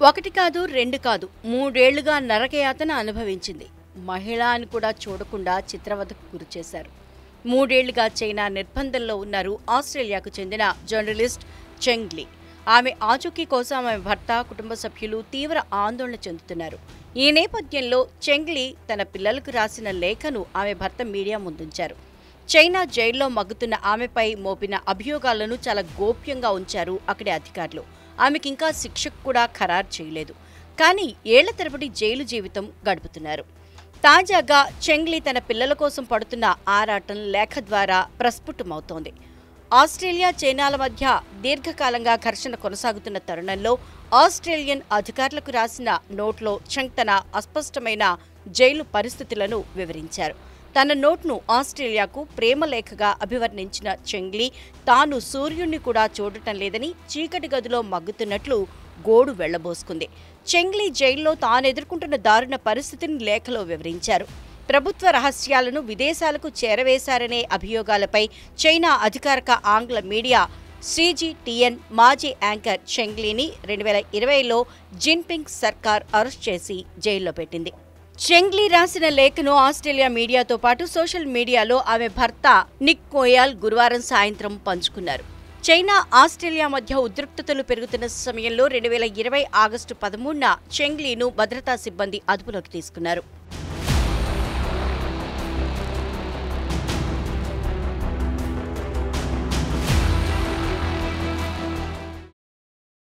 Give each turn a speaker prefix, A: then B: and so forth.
A: ఒకటి కాదు రెండు కాదు మూడేళ్లుగా నరకయాతన అనుభవించింది మహిళ అని కూడా చూడకుండా చిత్రవధకు గురిచేశారు మూడేళ్లుగా చైనా నిర్బంధంలో ఉన్నారు ఆస్ట్రేలియాకు చెందిన జర్నలిస్ట్ చెంగ్లీ ఆమె ఆచూకీ కోసం ఆమె భర్త కుటుంబ సభ్యులు తీవ్ర ఆందోళన చెందుతున్నారు ఈ నేపథ్యంలో చెంగ్లీ తన పిల్లలకు రాసిన లేఖను ఆమె భర్త మీడియా ముందుంచారు చైనా జైల్లో మగ్గుతున్న ఆమెపై మోపిన అభియోగాలను చాలా గోప్యంగా ఉంచారు అక్కడి అధికారులు ఆమెకి ఇంకా శిక్షకు కూడా ఖరారు చేయలేదు కానీ ఏళ్ల తరబడి జైలు జీవితం గడుపుతున్నారు తాజాగా చెంగ్లీ తన పిల్లల కోసం పడుతున్న ఆరాటం లేఖ ద్వారా ప్రస్ఫుటమవుతోంది ఆస్ట్రేలియా చైనాల మధ్య దీర్ఘకాలంగా ఘర్షణ కొనసాగుతున్న తరుణంలో ఆస్ట్రేలియన్ అధికారులకు రాసిన నోట్లో చెంగ్ తన అస్పష్టమైన జైలు పరిస్థితులను వివరించారు తన నోట్ను ఆస్ట్రేలియాకు ప్రేమలేఖగా అభివర్ణించిన చెంగ్లీ తాను సూర్యుణ్ణి కూడా చూడటం లేదని చీకటి గదిలో మగ్గుతున్నట్లు గోడు వెళ్లబోసుకుంది చెంగ్లీ జైల్లో తాను ఎదుర్కొంటున్న దారుణ పరిస్థితిని లేఖలో వివరించారు ప్రభుత్వ రహస్యాలను విదేశాలకు చేరవేశారనే అభియోగాలపై చైనా అధికారిక ఆంగ్ల మీడియా సిజిటిఎన్ మాజీ యాంకర్ చెంగ్లీని రెండు వేల ఇరవైలో జిన్పింగ్ సర్కార్ అరెస్ట్ చేసి జైల్లో పెట్టింది చెంగ్లీ రాసిన లేఖను ఆస్ట్రేలియా మీడియాతో పాటు సోషల్ మీడియాలో ఆమె భర్త నిక్ కోయాల్ గురువారం సాయంత్రం పంచుకున్నారు చైనా ఆస్ట్రేలియా మధ్య ఉద్రిక్తతలు పెరుగుతున్న సమయంలో రెండు వేల ఇరవై ఆగస్టు పదమూడున చెంగ్లీను భద్రతా సిబ్బంది అదుపులోకి తీసుకున్నారు